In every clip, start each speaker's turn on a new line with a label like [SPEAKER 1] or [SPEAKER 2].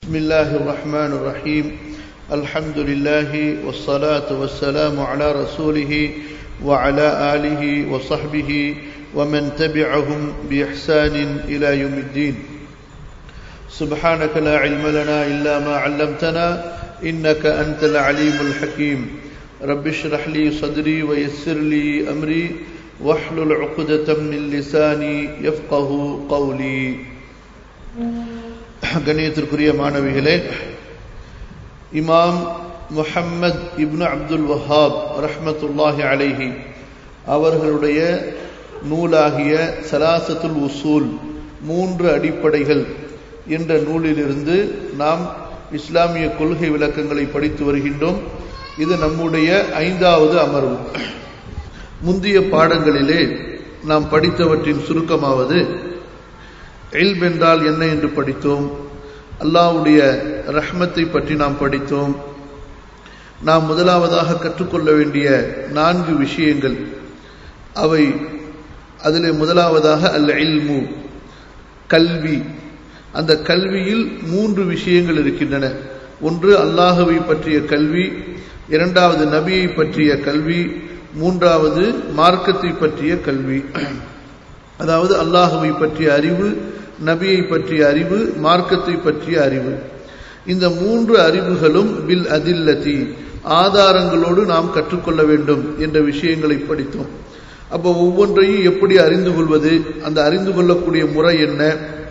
[SPEAKER 1] بسم الله الرحمن الرحيم الحمد لله والصلاة والسلام على رسوله وعلى آله وصحبه ومن تبعهم بإحسان إلى يوم الدين سبحانك لا علم لنا إلا ما علمتنا إنك أنت العليم الحكيم رب اشرح لي صدري ويسر لي أمري واحلل عقدة من لساني يفقه قولي கண்ணியத்திற்குரிய மாணவிகளே இமாம் முஹம்மத் இப்னு அப்துல் வஹாப் ரஹ்மத்துல்லாஹி அலைஹி அவர்களுடைய நூலாகிய சலாசத்துல் உசூல் மூன்று அடிப்படைகள் என்ற நூலிலிருந்து நாம் இஸ்லாமிய கொள்கை விளக்கங்களை படித்து வருகின்றோம் இது நம்முடைய ஐந்தாவது அமர்வு முந்தைய பாடங்களிலே நாம் படித்தவற்றின் சுருக்கமாவது இல்ம் என்றால் என்ன என்று படித்தோம் அல்லாவுடைய ரஹ்மத்தை பற்றி நாம் படித்தோம் நாம் முதலாவதாக கற்றுக்கொள்ள வேண்டிய நான்கு விஷயங்கள் அவை அதில் முதலாவதாக அல் இல்மு கல்வி அந்த கல்வியில் மூன்று விஷயங்கள் இருக்கின்றன ஒன்று அல்லாஹுவை பற்றிய கல்வி இரண்டாவது நபியை பற்றிய கல்வி மூன்றாவது மார்க்கத்தை பற்றிய கல்வி அதாவது அல்லாஹுவை பற்றிய அறிவு நபியை பற்றிய அறிவு மார்க்கத்தை பற்றிய அறிவு இந்த மூன்று அறிவுகளும் பில் அதில்லதி ஆதாரங்களோடு நாம் கற்றுக்கொள்ள வேண்டும் என்ற விஷயங்களை படித்தோம் அப்போ ஒவ்வொன்றையும் எப்படி அறிந்து கொள்வது அந்த அறிந்து கொள்ளக்கூடிய முறை என்ன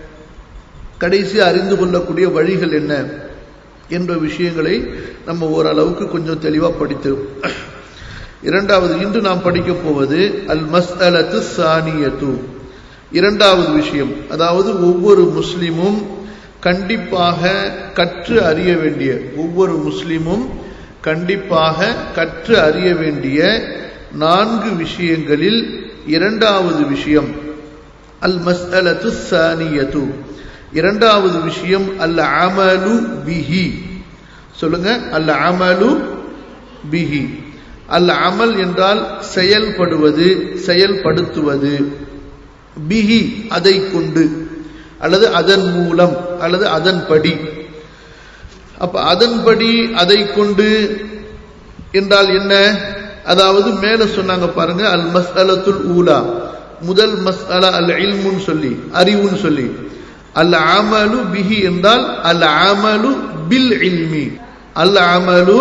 [SPEAKER 1] கடைசி அறிந்து கொள்ளக்கூடிய வழிகள் என்ன என்ற விஷயங்களை நம்ம ஓரளவுக்கு கொஞ்சம் தெளிவாக படித்தோம் இரண்டாவது இன்று நாம் படிக்கப் போவது அல் மஸ் அலத்து சானியத்து இரண்டாவது விஷயம் அதாவது ஒவ்வொரு முஸ்லிமும் கண்டிப்பாக கற்று அறிய வேண்டிய ஒவ்வொரு முஸ்லிமும் கண்டிப்பாக கற்று அறிய வேண்டிய நான்கு விஷயங்களில் இரண்டாவது விஷயம் அல் மஸ் அலத்து சானியத்து இரண்டாவது விஷயம் அல் அமலு பிஹி சொல்லுங்க அல் அமலு பிஹி அல் அமல் என்றால் செயல்படுவது செயல்படுத்துவது பிஹி அதை கொண்டு அல்லது அதன் மூலம் அல்லது அதன்படி அப்ப அதன்படி அதை கொண்டு என்றால் என்ன அதாவது மேல சொன்னாங்க பாருங்க அல் மஸ்அலத்துல் ஊலா முதல் மஸ்அலா அல் இல்முன்னு சொல்லி அறிவுன்னு சொல்லி அல் அமலு பிஹி என்றால் அல் அமலு பில் இல்மி அல் அமலு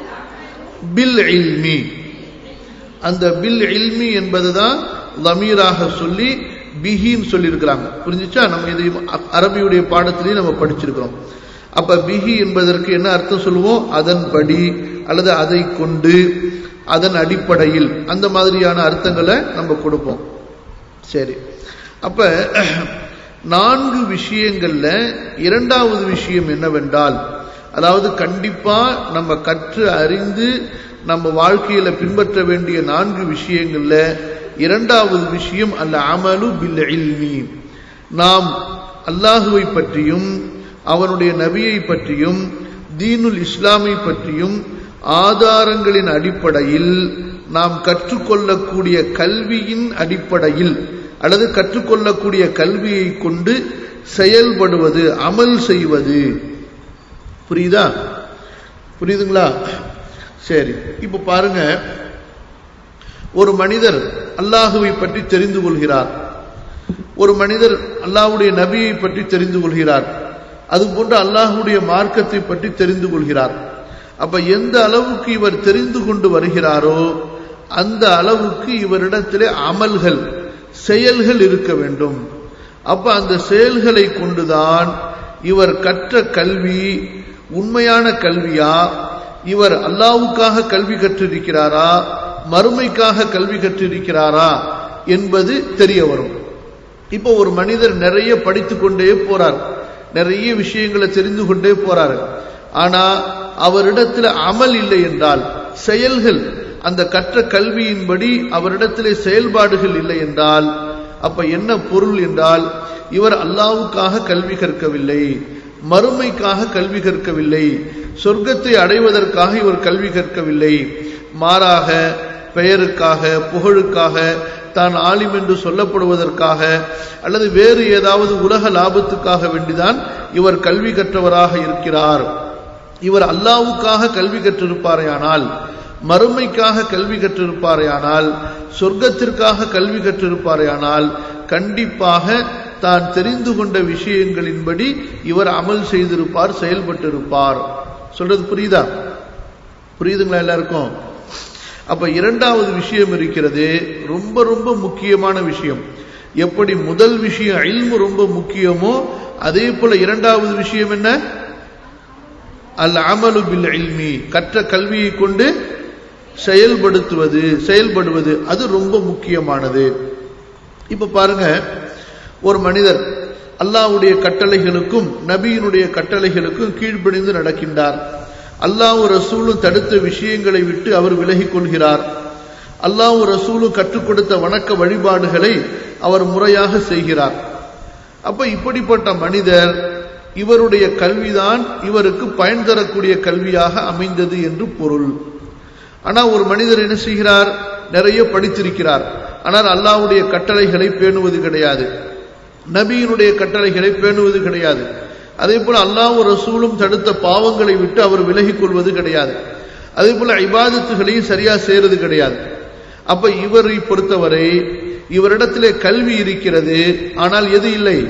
[SPEAKER 1] பில் இல்மி அந்த பில் இல்மி என்பதுதான் லமீராக சொல்லி பிஹின்னு சொல்லியிருக்கிறாங்க புரிஞ்சுச்சா நம்ம இது அரபியுடைய பாடத்திலையும் நம்ம படிச்சிருக்கிறோம் அப்ப பிஹி என்பதற்கு என்ன அர்த்தம் சொல்லுவோம் அதன்படி அல்லது அதை கொண்டு அதன் அடிப்படையில் அந்த மாதிரியான அர்த்தங்களை நம்ம கொடுப்போம் சரி அப்ப நான்கு விஷயங்கள்ல இரண்டாவது விஷயம் என்னவென்றால் அதாவது கண்டிப்பா நம்ம கற்று அறிந்து நம்ம வாழ்க்கையில பின்பற்ற வேண்டிய நான்கு விஷயங்கள்ல இரண்டாவது விஷயம் அல்ல அமலு பில் இல்மி நாம் அல்லாஹுவை பற்றியும் அவனுடைய நபியை பற்றியும் தீனுல் இஸ்லாமை பற்றியும் ஆதாரங்களின் அடிப்படையில் நாம் கற்றுக்கொள்ளக்கூடிய கல்வியின் அடிப்படையில் அல்லது கற்றுக்கொள்ளக்கூடிய கல்வியை கொண்டு செயல்படுவது அமல் செய்வது புரியுதா புரியுதுங்களா சரி இப்ப பாருங்க ஒரு மனிதர் அல்லாஹுவை பற்றி தெரிந்து கொள்கிறார் ஒரு மனிதர் அல்லாஹுடைய நபியை பற்றி தெரிந்து கொள்கிறார் அது போன்று அல்லாஹுடைய மார்க்கத்தை பற்றி தெரிந்து கொள்கிறார் அப்ப எந்த அளவுக்கு இவர் தெரிந்து கொண்டு வருகிறாரோ அந்த அளவுக்கு இவரிடத்திலே அமல்கள் செயல்கள் இருக்க வேண்டும் அப்ப அந்த செயல்களை கொண்டுதான் இவர் கற்ற கல்வி உண்மையான கல்வியா இவர் அல்லாவுக்காக கல்வி கற்றிருக்கிறாரா மறுமைக்காக கல்வி கற்றிருக்கிறாரா என்பது தெரிய வரும் இப்போ ஒரு மனிதர் நிறைய படித்து கொண்டே போறார் நிறைய விஷயங்களை தெரிந்து கொண்டே போறாரு ஆனா அவரிடத்துல அமல் இல்லை என்றால் செயல்கள் அந்த கற்ற கல்வியின்படி அவரிடத்திலே செயல்பாடுகள் இல்லை என்றால் அப்ப என்ன பொருள் என்றால் இவர் அல்லாவுக்காக கல்வி கற்கவில்லை மறுமைக்காக கல்வி கற்கவில்லை சொர்க்கத்தை அடைவதற்காக இவர் கல்வி கற்கவில்லை மாறாக பெயருக்காக புகழுக்காக தான் ஆலிம் என்று சொல்லப்படுவதற்காக அல்லது வேறு ஏதாவது உலக லாபத்துக்காக வேண்டிதான் இவர் கல்வி கற்றவராக இருக்கிறார் இவர் அல்லாவுக்காக கல்வி கற்றிருப்பாரையானால் மறுமைக்காக கல்வி கற்றிருப்பாரையானால் சொர்க்கத்திற்காக கல்வி கற்றிருப்பாரையானால் கண்டிப்பாக தான் தெரிந்து கொண்ட விஷயங்களின்படி இவர் அமல் செய்திருப்பார் செயல்பட்டிருப்பார் சொல்றது புரியுதா புரியுதுங்களா எல்லாருக்கும் அப்ப இரண்டாவது விஷயம் இருக்கிறது ரொம்ப ரொம்ப முக்கியமான விஷயம் எப்படி முதல் விஷயம் இல்மு ரொம்ப முக்கியமோ அதே போல இரண்டாவது விஷயம் என்ன அல் அமலு பில் இல்மி கற்ற கல்வியை கொண்டு செயல்படுத்துவது செயல்படுவது அது ரொம்ப முக்கியமானது இப்ப பாருங்க ஒரு மனிதர் அல்லாவுடைய கட்டளைகளுக்கும் நபியினுடைய கட்டளைகளுக்கும் கீழ்ப்படிந்து நடக்கின்றார் அல்லாஹ் ரசூலும் தடுத்த விஷயங்களை விட்டு அவர் விலகிக் கொள்கிறார் அல்லாஹ் ரசூலும் கற்றுக் கொடுத்த வணக்க வழிபாடுகளை அவர் முறையாக செய்கிறார் அப்ப இப்படிப்பட்ட மனிதர் இவருடைய கல்விதான் இவருக்கு பயன் தரக்கூடிய கல்வியாக அமைந்தது என்று பொருள் ஆனா ஒரு மனிதர் என்ன செய்கிறார் நிறைய படித்திருக்கிறார் ஆனால் அல்லாவுடைய கட்டளைகளை பேணுவது கிடையாது நபியினுடைய கட்டளைகளை பேணுவது கிடையாது அதே போல அல்லாஹ் ரசூலும் தடுத்த பாவங்களை விட்டு அவர் விலகிக் கொள்வது கிடையாது அதே போல இபாதத்துகளையும் சரியா செய்யறது கிடையாது அப்ப இவரை பொறுத்தவரை இவரிடத்திலே கல்வி இருக்கிறது ஆனால் எது இல்லை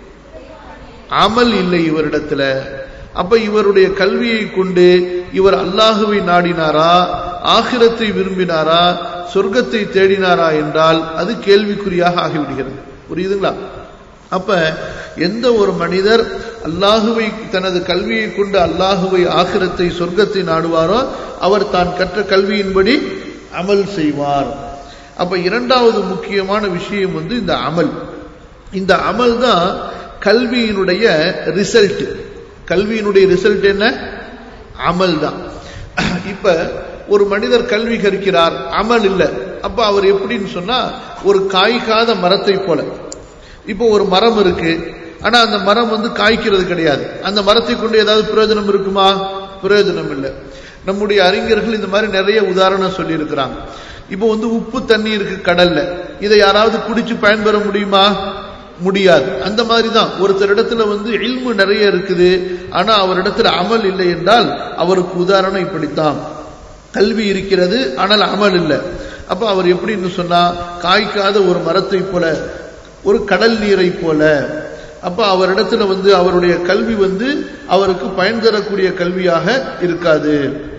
[SPEAKER 1] அமல் இல்லை இவரிடத்துல அப்ப இவருடைய கல்வியை கொண்டு இவர் அல்லாஹுவை நாடினாரா ஆகிரத்தை விரும்பினாரா சொர்க்கத்தை தேடினாரா என்றால் அது கேள்விக்குறியாக ஆகிவிடுகிறது புரியுதுங்களா அப்ப எந்த ஒரு மனிதர் அல்லாஹுவை தனது கல்வியை கொண்டு அல்லாஹுவை ஆகிரத்தை சொர்க்கத்தை நாடுவாரோ அவர் தான் கற்ற கல்வியின்படி அமல் செய்வார் அப்ப இரண்டாவது முக்கியமான விஷயம் வந்து இந்த அமல் இந்த அமல் தான் கல்வியினுடைய ரிசல்ட் கல்வியினுடைய ரிசல்ட் என்ன அமல் தான் இப்ப ஒரு மனிதர் கல்வி கற்கிறார் அமல் இல்லை அப்ப அவர் எப்படின்னு சொன்னா ஒரு காய்க்காத மரத்தை போல இப்போ ஒரு மரம் இருக்கு ஆனா அந்த மரம் வந்து காய்க்கிறது கிடையாது அந்த மரத்தை கொண்டு ஏதாவது பிரயோஜனம் இருக்குமா பிரயோஜனம் இல்லை நம்முடைய அறிஞர்கள் இந்த மாதிரி நிறைய உதாரணம் சொல்லி இருக்கிறாங்க இப்போ வந்து உப்பு தண்ணி இருக்கு கடல்ல இதை யாராவது குடிச்சு பயன்பெற முடியுமா முடியாது அந்த மாதிரி தான் ஒருத்தர் இடத்துல வந்து இல்மு நிறைய இருக்குது ஆனா அவரிடத்துல அமல் இல்லை என்றால் அவருக்கு உதாரணம் இப்படித்தான் கல்வி இருக்கிறது ஆனால் அமல் இல்லை அப்ப அவர் எப்படின்னு சொன்னா காய்க்காத ஒரு மரத்தை போல ஒரு கடல் நீரை போல அப்ப அவரிடத்துல வந்து அவருடைய கல்வி வந்து அவருக்கு பயன் தரக்கூடிய கல்வியாக இருக்காது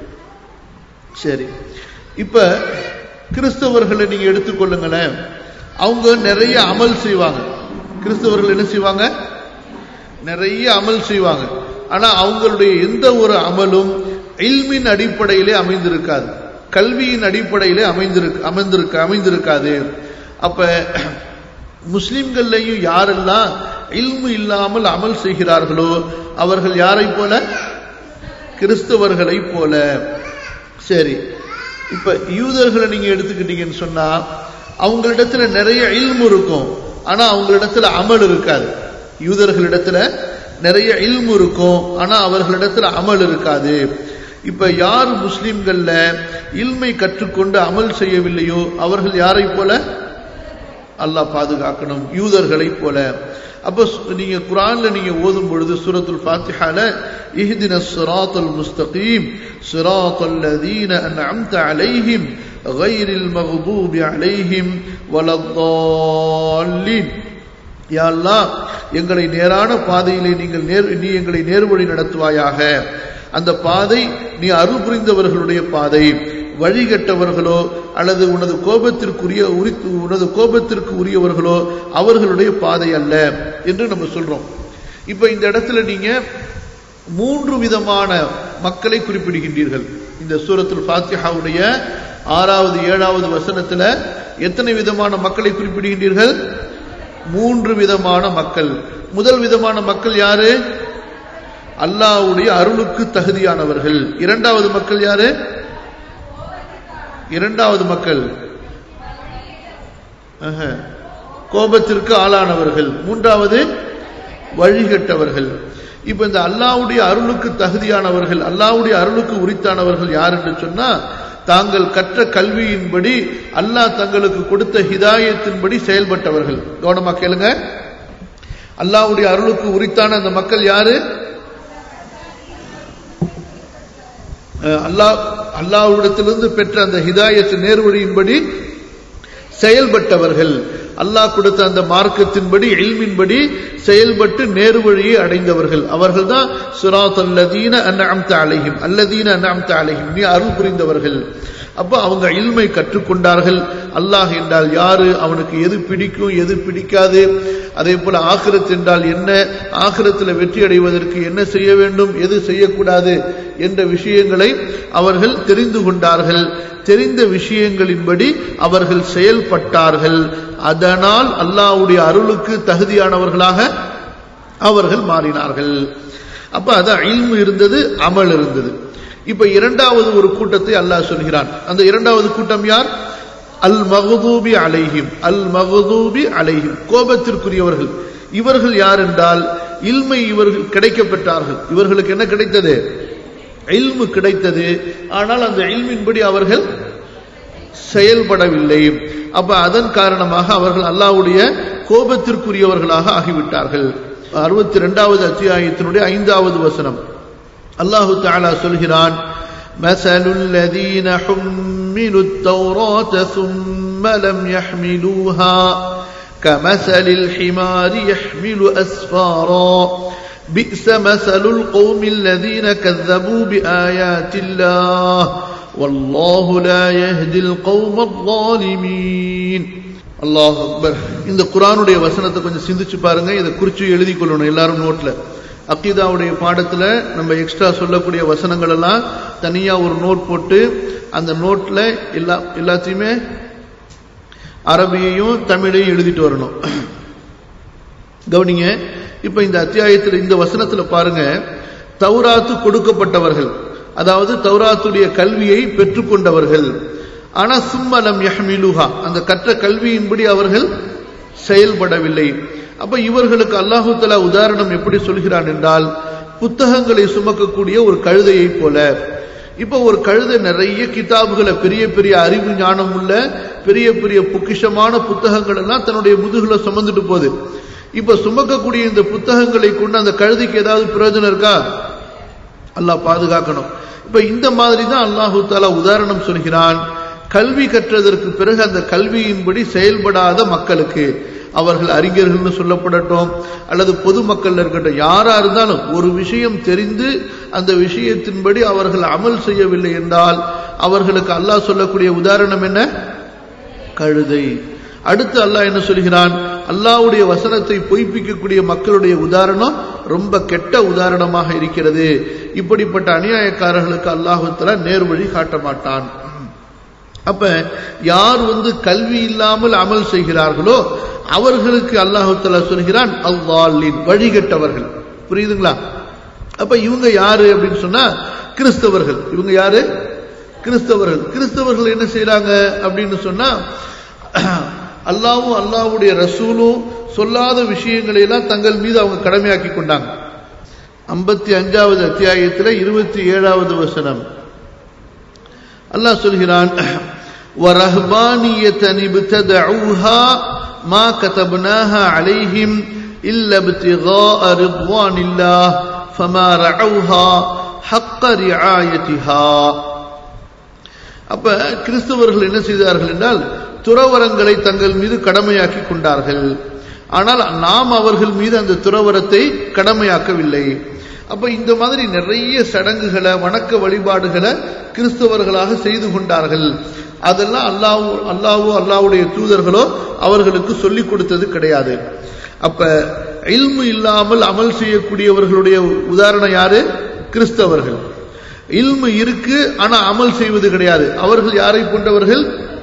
[SPEAKER 1] சரி இப்ப கிறிஸ்தவர்களை நீங்க எடுத்துக்கொள்ளுங்களேன் அவங்க நிறைய அமல் செய்வாங்க கிறிஸ்தவர்கள் என்ன செய்வாங்க நிறைய அமல் செய்வாங்க ஆனா அவங்களுடைய எந்த ஒரு அமலும் இல்மின் அடிப்படையிலே அமைந்திருக்காது கல்வியின் அடிப்படையிலே அமைந்திருக்கு அமைந்திருக்க அமைந்திருக்காது அப்ப முஸ்லிம்கள்லையும் யாரெல்லாம் இல்மு இல்லாமல் அமல் செய்கிறார்களோ அவர்கள் யாரை போல கிறிஸ்தவர்களை போல சரி இப்ப யூதர்களை நீங்க எடுத்துக்கிட்டீங்கன்னு சொன்னா அவங்களிடத்துல நிறைய இல்மு இருக்கும் ஆனா அவங்களிடத்துல அமல் இருக்காது யூதர்களிடத்துல நிறைய இல்மு இருக்கும் ஆனா அவர்களிடத்துல அமல் இருக்காது இப்ப யார் முஸ்லிம்கள்ல இல்மை கற்றுக்கொண்டு அமல் செய்யவில்லையோ அவர்கள் யாரை போல அல்லாஹ் பாதுகாக்கணும் யூதர்களை போல அப்ப நீங்க குரான்ல நீங்க ஓதும் பொழுது சூரத்துல் ஃபாத்திஹால இஹ்தின சிராத்தல் முஸ்தகீம் சிராத்தல் லதீன அன்அம்த அலைஹிம் غير المغضوب عليهم ولا الضالين யா அல்லாஹ் எங்களை நேரான பாதையிலே நீங்கள் நேர் நீ எங்களை நேர்வழி நடத்துவாயாக அந்த பாதை நீ அருள் புரிந்தவர்களுடைய பாதை வழிகட்டவர்களோ அல்லது உனது கோபத்திற்குரிய உரி உனது கோபத்திற்கு உரியவர்களோ அவர்களுடைய பாதை அல்ல என்று நம்ம சொல்றோம் இப்ப இந்த இடத்துல நீங்க மூன்று விதமான மக்களை குறிப்பிடுகின்றீர்கள் இந்த சூரத்துல் ஃபாத்திஹாவுடைய ஆறாவது ஏழாவது வசனத்துல எத்தனை விதமான மக்களை குறிப்பிடுகின்றீர்கள் மூன்று விதமான மக்கள் முதல் விதமான மக்கள் யாரு அல்லாவுடைய அருளுக்கு தகுதியானவர்கள் இரண்டாவது மக்கள் யாரு இரண்டாவது மக்கள் கோபத்திற்கு ஆளானவர்கள் மூன்றாவது வழிகட்டவர்கள் இப்ப இந்த அல்லாவுடைய அருளுக்கு தகுதியானவர்கள் அல்லாவுடைய அருளுக்கு உரித்தானவர்கள் யார் என்று சொன்னா தாங்கள் கற்ற கல்வியின்படி அல்லாஹ் தங்களுக்கு கொடுத்த ஹிதாயத்தின்படி செயல்பட்டவர்கள் கவனமா கேளுங்க அல்லாஹ்வுடைய அருளுக்கு உரித்தான அந்த மக்கள் யாரு அஹ் அல்லாஹ் அல்லாஹ்விடத்திலிருந்து பெற்ற அந்த ஹிதாயத் நேர்வழியின்படி செயல்பட்டவர்கள் அல்லாஹ் கொடுத்த அந்த மார்க்கத்தின்படி இல்மின்படி செயல்பட்டு நேர்வழியை அடைந்தவர்கள் அவர்கள் தான் சுராத் அல்லதீன அன்அம்த அலைஹிம் அல்லதீன அன்அம்த அலைஹிம் நீ அருள் புரிந்தவர்கள் அப்ப அவங்க இல்மை கற்றுக்கொண்டார்கள் அல்லாஹ் என்றால் யாரு அவனுக்கு எது பிடிக்கும் எது பிடிக்காது அதே போல ஆகிரத் என்றால் என்ன ஆகிரத்தில் வெற்றி அடைவதற்கு என்ன செய்ய வேண்டும் எது செய்யக்கூடாது என்ற விஷயங்களை அவர்கள் தெரிந்து கொண்டார்கள் தெரிந்த விஷயங்களின்படி அவர்கள் செயல்பட்டார்கள் அதனால் அல்லாஹ்வுடைய அருளுக்கு தகுதியானவர்களாக அவர்கள் மாறினார்கள் அப்ப அதான் இல்மு இருந்தது அமல் இருந்தது இப்ப இரண்டாவது ஒரு கூட்டத்தை அல்லாஹ் சொல்கிறான் அந்த இரண்டாவது கூட்டம் யார் அல் மகதூபி அலைஹிம் அல் மகதூபி அலைஹிம் கோபத்திற்குரியவர்கள் இவர்கள் யார் என்றால் இல்மை இவர்கள் கிடைக்கப்பெற்றார்கள் இவர்களுக்கு என்ன கிடைத்தது இல்மு கிடைத்தது ஆனால் அந்த இல்மின்படி அவர்கள் செயல்படவில்லை அப்ப அதன் காரணமாக அவர்கள் அல்லாஹ்வுடைய கோபத்திற்குரியவர்களாக ஆகிவிட்டார்கள் அறுபத்தி இரண்டாவது அத்தியாயத்தினுடைய ஐந்தாவது வசனம் அல்லாஹு தாலா சொல்கிறான் مثل الذين حملوا التوراة ثم لم يحملوها كمثل الحمار يحمل أسفارا بئس مثل القوم الذين كذبوا بآيات الله والله لا يهدي القوم الظالمين அல்லாஹ் அக்பர் இந்த குரானுடைய வசனத்தை கொஞ்சம் சிந்திச்சு பாருங்க இதை குறிச்சு எழுதி கொள்ளணும் எல்லாரும் நோட்ல அக்கீதாவுடைய பாடத்துல நம்ம எக்ஸ்ட்ரா சொல்லக்கூடிய வசனங்கள் எல்லாம் தனியா ஒரு நோட் போட்டு அந்த நோட்ல எல்லா எல்லாத்தையுமே அரபியையும் தமிழையும் எழுதிட்டு வரணும் கவனிங்க இப்ப இந்த அத்தியாயத்தில் இந்த வசனத்துல பாருங்க தௌராத்து கொடுக்கப்பட்டவர்கள் அதாவது தௌராத்துடைய கல்வியை பெற்றுக்கொண்டவர்கள் ஆனா சும்மலம் யஹ்மிலுஹா அந்த கற்ற கல்வியின்படி அவர்கள் செயல்படவில்லை அப்ப இவர்களுக்கு அல்லாஹு தலா உதாரணம் எப்படி சொல்கிறான் என்றால் புத்தகங்களை சுமக்கக்கூடிய ஒரு கழுதையை போல இப்ப ஒரு கழுதை நிறைய கிதாபுகளை பெரிய பெரிய அறிவு ஞானம் உள்ள பெரிய பெரிய பொக்கிஷமான புத்தகங்கள் எல்லாம் தன்னுடைய முதுகுல சுமந்துட்டு போகுது இப்ப சுமக்கக்கூடிய இந்த புத்தகங்களை கொண்டு அந்த கழுதைக்கு ஏதாவது பிரயோஜனம் இருக்கா அல்லாஹ் பாதுகாக்கணும் இப்ப இந்த மாதிரி தான் அல்லாஹு தாலா உதாரணம் சொல்கிறான் கல்வி கற்றதற்கு பிறகு அந்த கல்வியின்படி செயல்படாத மக்களுக்கு அவர்கள் அறிஞர்கள்னு சொல்லப்படட்டும் அல்லது பொதுமக்கள் இருக்கட்டும் யாரா இருந்தாலும் ஒரு விஷயம் தெரிந்து அந்த விஷயத்தின்படி அவர்கள் அமல் செய்யவில்லை என்றால் அவர்களுக்கு அல்லாஹ் சொல்லக்கூடிய உதாரணம் என்ன கழுதை அடுத்து அல்லாஹ் என்ன சொல்கிறான் அல்லாஹ்வுடைய வசனத்தை பொய்ப்பிக்கக்கூடிய மக்களுடைய உதாரணம் ரொம்ப கெட்ட உதாரணமாக இருக்கிறது இப்படிப்பட்ட அநியாயக்காரர்களுக்கு அல்லாஹுத்தலா நேர்வழி காட்ட மாட்டான் அப்ப யார் வந்து கல்வி இல்லாமல் அமல் செய்கிறார்களோ அவர்களுக்கு அல்லாஹுத்தலா சொல்கிறான் அல்லாலின் வழிகட்டவர்கள் புரியுதுங்களா அப்ப இவங்க யாரு அப்படின்னு சொன்னா கிறிஸ்தவர்கள் இவங்க யாரு கிறிஸ்தவர்கள் கிறிஸ்தவர்கள் என்ன செய்யறாங்க அப்படின்னு சொன்னா அல்லாவும் அல்லாவுடைய ரசூலும் சொல்லாத விஷயங்களை எல்லாம் தங்கள் மீது அவங்க கடமையாக்கி கொண்டாங்க ஐம்பத்தி அஞ்சாவது அத்தியாயத்தில் இருபத்தி ஏழாவது வசனம் அல்லாஹ் சொல்கிறான் وَرَهْبَانِيَّةً ابْتَدَعُوهَا مَا كَتَبْنَاهَا عَلَيْهِمْ إِلَّا ابْتِغَاءَ رِضْوَانِ اللَّهِ فَمَا رَعَوْهَا حَقَّ رِعَايَتِهَا அப்ப கிறிஸ்தவர்கள் என்ன செய்தார்கள் என்றால் துறவரங்களை தங்கள் மீது கடமையாக்கி கொண்டார்கள் ஆனால் நாம் அவர்கள் மீது அந்த துறவரத்தை கடமையாக்கவில்லை அப்ப இந்த மாதிரி நிறைய சடங்குகளை வணக்க வழிபாடுகளை கிறிஸ்தவர்களாக செய்து கொண்டார்கள் அதெல்லாம் அல்லாஹ் அல்லாவோ அல்லாவுடைய தூதர்களோ அவர்களுக்கு சொல்லிக் கொடுத்தது கிடையாது அப்ப இல்மு இல்லாமல் அமல் செய்யக்கூடியவர்களுடைய உதாரணம் யாரு கிறிஸ்தவர்கள் இல்மு இருக்கு ஆனா அமல் செய்வது கிடையாது அவர்கள் யாரை கொண்டவர்கள்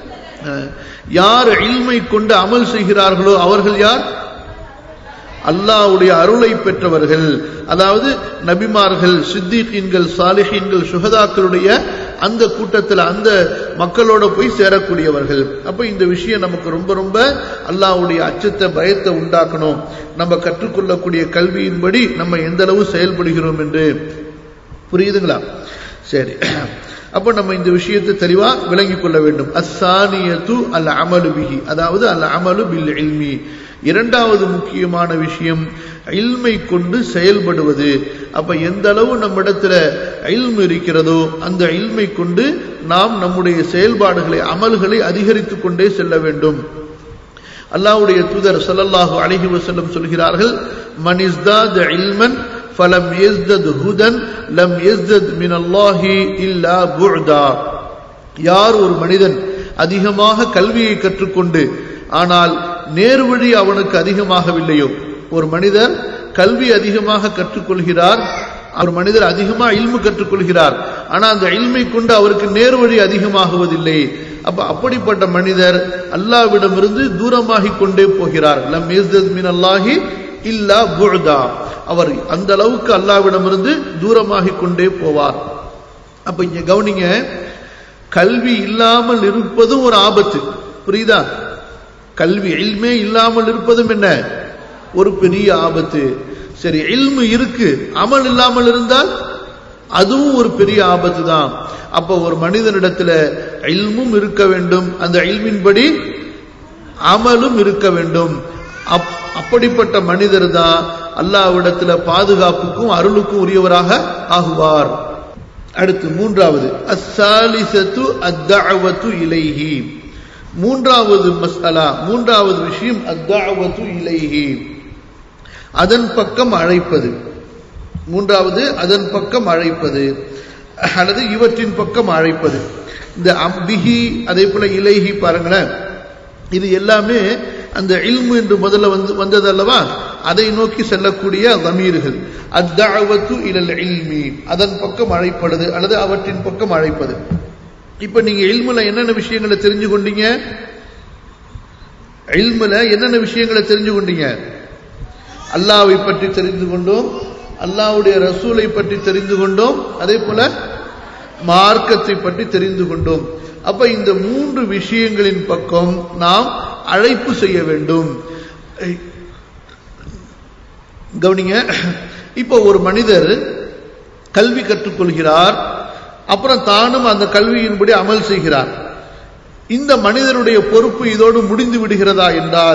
[SPEAKER 1] யார் இல்மை கொண்டு அமல் செய்கிறார்களோ அவர்கள் யார் அல்லாவுடைய அருளை பெற்றவர்கள் அதாவது நபிமார்கள் சித்திகீன்கள் சாலிஹீன்கள் சுகதாக்களுடைய அந்த கூட்டத்தில் அந்த மக்களோட போய் சேரக்கூடியவர்கள் அப்ப இந்த விஷயம் நமக்கு ரொம்ப ரொம்ப அல்லாவுடைய அச்சத்தை பயத்தை உண்டாக்கணும் நம்ம கற்றுக்கொள்ளக்கூடிய கல்வியின்படி நம்ம எந்த அளவு செயல்படுகிறோம் என்று புரியுதுங்களா சரி அப்ப நம்ம இந்த விஷயத்தை தெளிவா விளங்கிக் கொள்ள வேண்டும் அஸ்ஸானியத்து அல் அமலு பிஹி அதாவது அல் அமலு பில் இல்மி இரண்டாவது முக்கியமான விஷயம் இல்மை கொண்டு செயல்படுவது அப்ப எந்த அளவு நம்மிடத்துல இல்ம் இருக்கிறதோ அந்த இல்மை கொண்டு நாம் நம்முடைய செயல்பாடுகளை அமல்களை அதிகரித்துக் கொண்டே செல்ல வேண்டும் அல்லாஹ்வுடைய தூதர் ஸல்லல்லாஹு அலைஹி வஸல்லம் சொல்கிறார்கள் மன் இஸ்தாத இல்மன் ஃபலம் யஸ்தத் ஹுதன் லம் யஸ்தத் மின் அல்லாஹி இல்லா புஅதா யார் ஒரு மனிதன் அதிகமாக கல்வியை கற்றுக்கொண்டு ஆனால் நேர்வழி அவனுக்கு அதிகமாகவில்லையோ ஒரு மனிதர் கல்வி அதிகமாக கற்றுக்கொள்கிறார் ஒரு மனிதர் அதிகமா இல்மு கற்றுக்கொள்கிறார் ஆனா அந்த இல்மை கொண்டு அவருக்கு நேர்வழி அதிகமாகுவதில்லை அப்ப அப்படிப்பட்ட மனிதர் அல்லாவிடமிருந்து தூரமாகிக் கொண்டே போகிறார் லம் யஸ்தத் மின் அல்லாஹி இல்லா புஅதா அவர் அந்த அளவுக்கு அல்லாவிடமிருந்து தூரமாகிக் கொண்டே போவார் அப்ப இங்க கவனிங்க கல்வி இல்லாமல் இருப்பதும் ஒரு ஆபத்து புரியுதா கல்வி இல்மே இல்லாமல் இருப்பதும் என்ன ஒரு பெரிய ஆபத்து சரி இல்மு இருக்கு அமல் இல்லாமல் இருந்தால் அதுவும் ஒரு பெரிய ஆபத்து தான் அப்ப ஒரு மனிதனிடத்துல இல்மும் இருக்க வேண்டும் அந்த இல்மின்படி அமலும் இருக்க வேண்டும் அப்- அப்படிப்பட்ட மனிதர் தான் அல்லாவிடத்துல பாதுகாப்புக்கும் அருளுக்கும் உரியவராக ஆகுவார் அடுத்து மூன்றாவது அஸ்ஸாலிசத்து அத்தஅவத்து இலைஹி மூன்றாவது மஸ்அலா மூன்றாவது விஷயம் அத்தஅவத்து இலைஹி அதன் பக்கம் அழைப்பது மூன்றாவது அதன் பக்கம் அழைப்பது அல்லது இவற்றின் பக்கம் அழைப்பது இந்த அம்பிஹி அதே போல இலைஹி பாருங்களேன் இது எல்லாமே அந்த இல்மு என்று முதல்ல வந்து வந்தது அல்லவா அதை நோக்கி செல்லக்கூடிய தமீர்கள் அத்தாவத்து இலல் இல்மி அதன் பக்கம் அழைப்படுது அல்லது அவற்றின் பக்கம் அழைப்பது இப்ப நீங்க இல்முல என்னென்ன விஷயங்களை தெரிஞ்சு கொண்டீங்க இல்முல என்னென்ன விஷயங்களை தெரிஞ்சு கொண்டீங்க அல்லாவை பற்றி தெரிந்து கொண்டோம் அல்லாஹ்வுடைய ரசூலை பற்றி தெரிந்து கொண்டோம் அதே போல மார்க்கத்தை பற்றி தெரிந்து கொண்டோம் அப்ப இந்த மூன்று விஷயங்களின் பக்கம் நாம் அழைப்பு செய்ய வேண்டும் கவனிங்க இப்போ ஒரு மனிதர் கல்வி கற்றுக்கொள்கிறார் அப்புறம் தானும் அந்த கல்வியின்படி அமல் செய்கிறார் இந்த மனிதனுடைய பொறுப்பு இதோடு முடிந்து விடுகிறதா என்றால்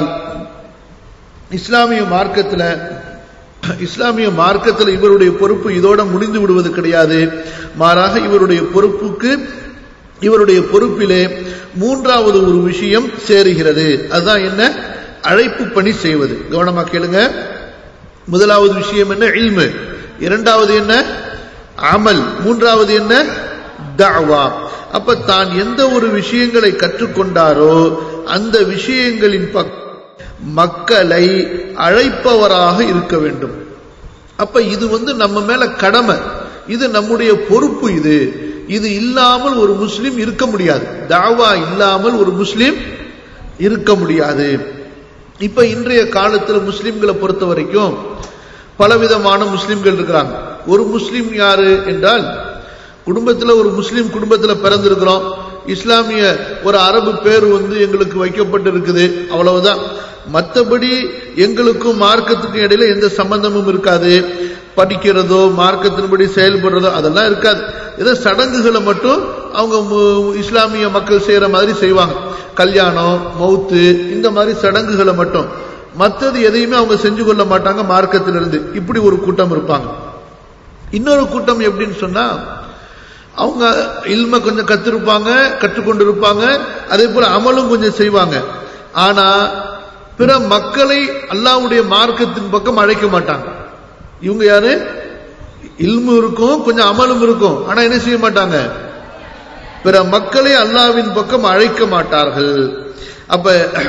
[SPEAKER 1] இஸ்லாமிய மார்க்கத்துல இஸ்லாமிய மார்க்கத்தில் இவருடைய பொறுப்பு இதோட முடிந்து விடுவது கிடையாது மாறாக இவருடைய பொறுப்புக்கு இவருடைய பொறுப்பிலே மூன்றாவது ஒரு விஷயம் சேருகிறது அதுதான் என்ன அழைப்பு பணி செய்வது கவனமா கேளுங்க முதலாவது விஷயம் என்ன இல்மு இரண்டாவது என்ன அமல் மூன்றாவது என்ன தஅவா அப்ப தான் எந்த ஒரு விஷயங்களை கற்றுக்கொண்டாரோ அந்த விஷயங்களின் பக் மக்களை அழைப்பவராக இருக்க வேண்டும் அப்ப இது வந்து நம்ம மேல கடமை இது நம்முடைய பொறுப்பு இது இது இல்லாமல் ஒரு முஸ்லிம் இருக்க முடியாது தாவா இல்லாமல் ஒரு முஸ்லிம் இருக்க முடியாது இப்ப இன்றைய காலத்துல முஸ்லிம்களை பொறுத்த வரைக்கும் பலவிதமான முஸ்லிம்கள் இருக்கிறாங்க ஒரு முஸ்லிம் யாரு என்றால் குடும்பத்துல ஒரு முஸ்லிம் குடும்பத்துல பிறந்திருக்கிறோம் இஸ்லாமிய ஒரு அரபு பேர் வந்து எங்களுக்கு வைக்கப்பட்டு இருக்குது அவ்வளவுதான் மற்றபடி எங்களுக்கும் மார்க்கத்துக்கும் இடையில எந்த சம்பந்தமும் இருக்காது படிக்கிறதோ மார்க்கத்தின்படி செயல்படுறதோ அதெல்லாம் இருக்காது ஏதோ சடங்குகளை மட்டும் அவங்க மு- இஸ்லாமிய மக்கள் செய்யற மாதிரி செய்வாங்க கல்யாணம் மௌத்து இந்த மாதிரி சடங்குகளை மட்டும் மற்றது எதையுமே அவங்க செஞ்சு கொள்ள மாட்டாங்க மார்க்கத்திலிருந்து இப்படி ஒரு கூட்டம் இருப்பாங்க இன்னொரு கூட்டம் எப்படின்னு சொன்னா அவங்க இல்ம கொஞ்சம் கத்திருப்பாங்க கற்றுக்கொண்டு இருப்பாங்க அதே போல அமலும் கொஞ்சம் செய்வாங்க ஆனா பிற மக்களை அல்லாஹ்வுடைய மார்க்கத்தின் பக்கம் அழைக்க மாட்டாங்க இவங்க யாரு இல்மு இருக்கும் கொஞ்சம் அமலும் இருக்கும் ஆனா என்ன செய்ய மாட்டாங்க பிற மக்களை அல்லாவின் பக்கம் அழைக்க மாட்டார்கள் அப்ப